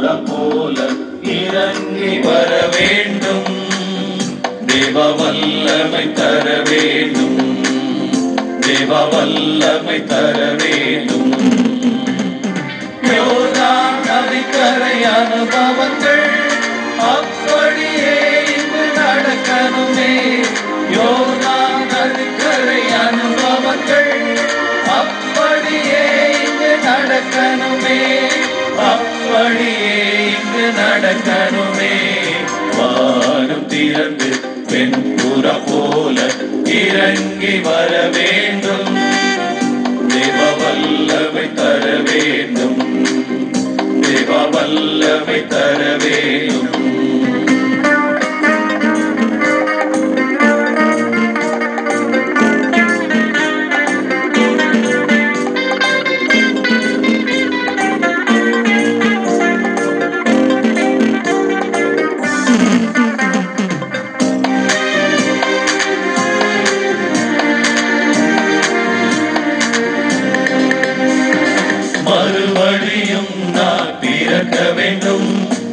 போல இறங்கி வர வேண்டும் தேவ வல்லமை தர வேண்டும் தேவ வல்லமை தர வேண்டும் யோர்தான் நதிக்கரை அனுபவங்கள் அப்படியே இங்கு நடக்கணுமே யோர்தான் நதிக்கரை அனுபவங்கள் அப்படியே இங்கு நடக்கணுமே அப்படியே இங்கு நடக்கணுமே வானம் திறந்து பெண்புற போல இறங்கி வர வேண்டும் தேவ வல்லமை தர வேண்டும் தேவ வல்லமை தர வேண்டும் மறுபடியும் நான் பிறக்க வேண்டும்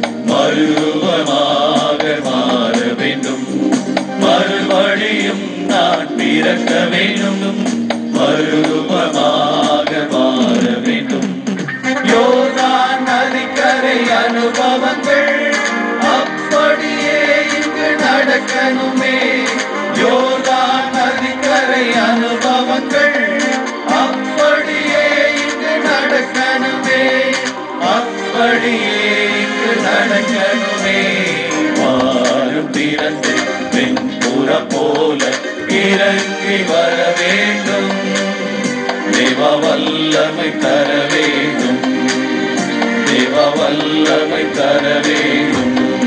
மறுவமாக மாற வேண்டும் மறுபடியும் நான் பிறக்க வேண்டும் மறுவமாக மாற வேண்டும் யோர்தான் நதிக்கரை அனுபவங்கள் அப்படியே இங்கு நடக்கணுமே யோர்தான் நதிக்கரை அனுபவங்கள் அப்படியே இங்கு நடக்கணுமே அப்படியே இங்கு நடக்கணுமே வாரம் திறந்து வெண்புற போல இறங்கி வர வேண்டும் தேவ வல்லமை தர வேண்டும் தேவ வல்லமை தர வேண்டும்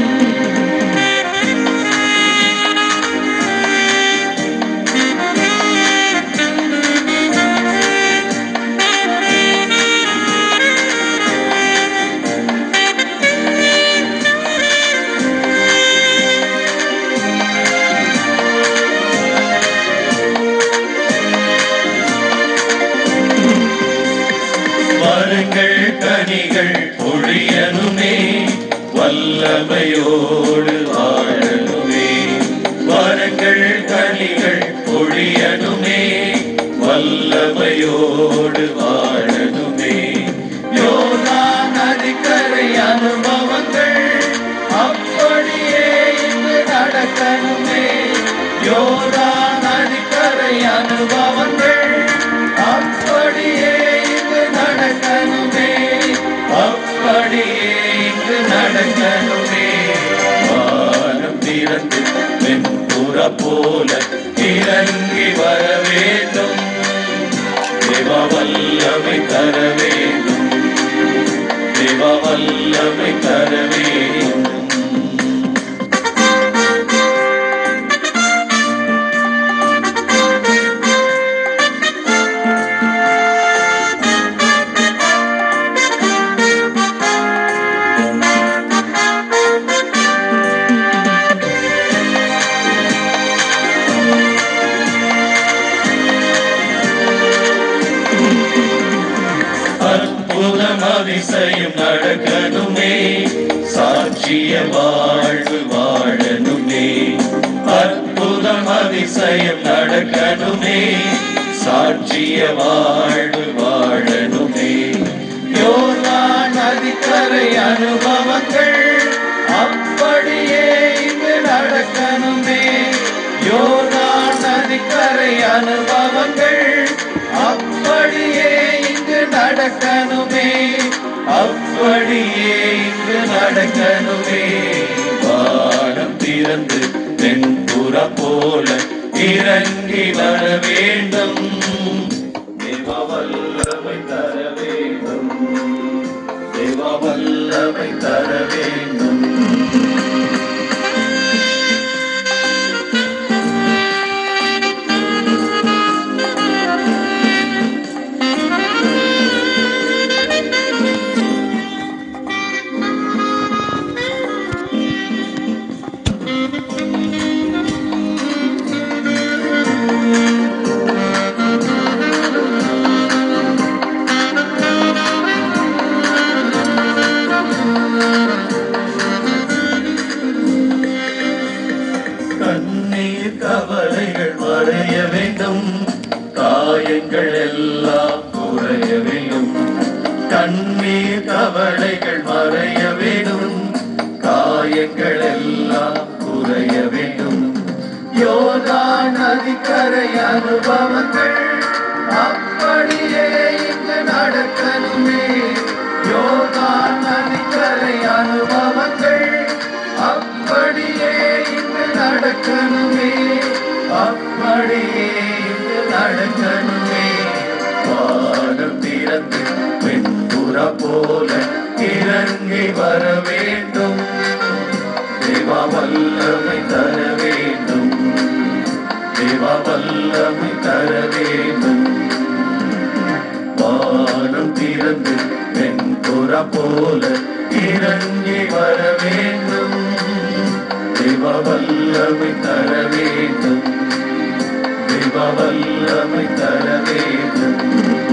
மரங்கள் கனிகள் பொழியனுமே வல்லமையோடு வாழனுமே மரங்கள் கனிகள் பொழியனுமே வல்லமையோடு வாழனுமே யோனா நதிக்கரை அனுபவங்கள் அப்படியே இங்கு நடக்கணுமே யோனா நதிக்கரை அனுபவங்கள் அப்படியே இங்கு நடக்கணுமே அப்படியே இங்கு நடக்கணுமே வானம் திறந்து வெண்புற போல இறங்கி வர வேண்டும் தேவ வல்லமை தர வேண்டும் தேவ வல்லமை தர வேண்டும் அற்புதம் அதிசயம் நடக்கணுமே சாட்சிய வாழ்வு வாழணுமே அற்புதம் அதிசயம் நடக்கணுமே சாட்சிய வாழ்வு வாழணுமே யோர்தான் நதிக்கரை அனுபவங்கள் அப்படியே இங்கு நடக்கணுமே யோர்தான் நதிக்கரை அனுபவங்கள் அப்படியே இங்கு நடக்கணுமே அப்படியே இங்கு நடக்கணுமே வானம் திறந்து தென்புற போல இறங்கி வர வேண்டும் தேவ வல்லமை தர வேண்டும் தேவ வல்லமை தர வேண்டும் மறைய வேண்டும் காயங்கள் எல்லாம் குறைய வேண்டும் கண்ணீர் கவலைகள் மறைய வேண்டும் காயங்கள் எல்லாம் குறைய வேண்டும் யோர்தான் நதிக்கரை அனுபவங்கள் அப்படியே இங்கு நடக்கணுமே யோர்தான் நதிக்கரை அனுபவங்கள் அப்படியே இங்கு நடக்கணுமே அப்படியே இங்கு நடக்கணுமே வானம் திறந்து வெண்புற போல இறங்கி வர வேண்டும் தேவா வல்லமை தர வேண்டும் தேவா வல்லமை தர வேண்டும் வானம் திறந்து வெண்புற போல இறங்கி வர வேண்டும் தேவா வல்லமை தர வேண்டும் தேவா வல்லமை தர வேண்டும்